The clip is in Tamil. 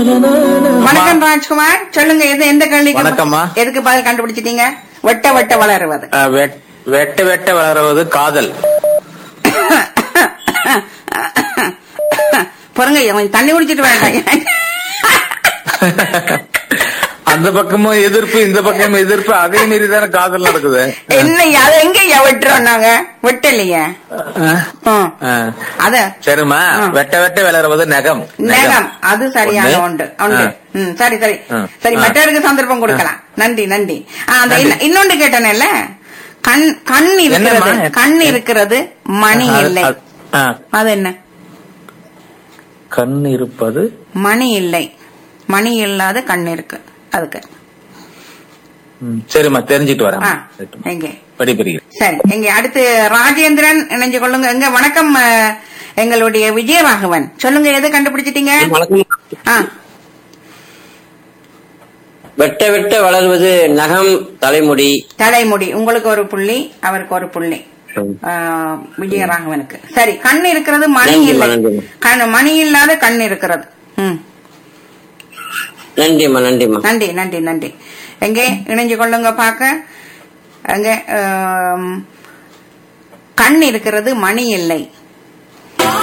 வணக்கம் ராஜ்குமார் சொல்லுங்க எது எந்த கேள்விக்கு வணக்கம்மா. எதுக்கு பதில் கண்டுபிடிச்சிட்டீங்க வெட்ட வெட்ட வளருவது அஹ், வெட்- வெட்ட வெட்ட வளருவது காதல் பொறுங்க கொஞ்சம் தண்ணி குடிச்சிட்டு வேண்டாம் அந்த பக்கமும் எதிர்ப்பு இந்த பக்கமும் எதிர்ப்பு அதே மீறி தானே காதல் நடக்குது என்ன அது எங்க வெட்டுறோம் நாங்க வெட்டலையே அஹ், ம். அஹ். அத சரிம்மா ஆ. வெட்ட வெட்ட வளருவது நகம் நேரம் அது சரியான ஒண்ணு. உண்டு உண்டு ஆ. ம், சரி சரி ஆ. சரி ஆ. மற்றவருக்கு சந்தர்ப்பம் கொடுக்கலாம் நன்றி நன்றி ஆ, அந்த நன்றி. இன்ன- இன்னொன்று கேட்டனேல்ல கண் கண் இருக்கிறது என்னம்மா? கண் இருக்கிறது மணி அது- இல்லை அது- ஆ. அது என்ன கண் இருப்பது மணி இல்லை மணி இல்லாத கண் இருக்கு அதுக்கு ம், சரிம்மா தெரிஞ்சிட்டு வரேன் ஆ, எங்கே படிப்பிரிக்கிறேன் சரி எங்க அடுத்து ராஜேந்திரன் இணைஞ்சு கொள்ளுங்க எங்க வணக்கம் அஹ், எங்களுடைய விஜயராகவன் சொல்லுங்க எது கண்டுபிடிச்சிட்டீங்க ஆ வெட்ட வெட்ட வளர்வது நகம் தலைமுடி தலைமுடி உங்களுக்கு ஒரு புள்ளி அவருக்கு ஒரு புள்ளி ஆஹ், விஜயராகவனுக்கு சரி கண் இருக்கிறது மணி நன்றிம்மா, இல்லை நன்றிம்மா. கண் மணி இல்லாத கண் இருக்கிறது ம் நன்றிம்மா நன்றிம்மா நன்றி நன்றி நன்றி எங்கே இணைஞ்சு கொள்ளுங்க பாக்க எங்க ஆம், கண் இருக்கிறது மணி இல்லை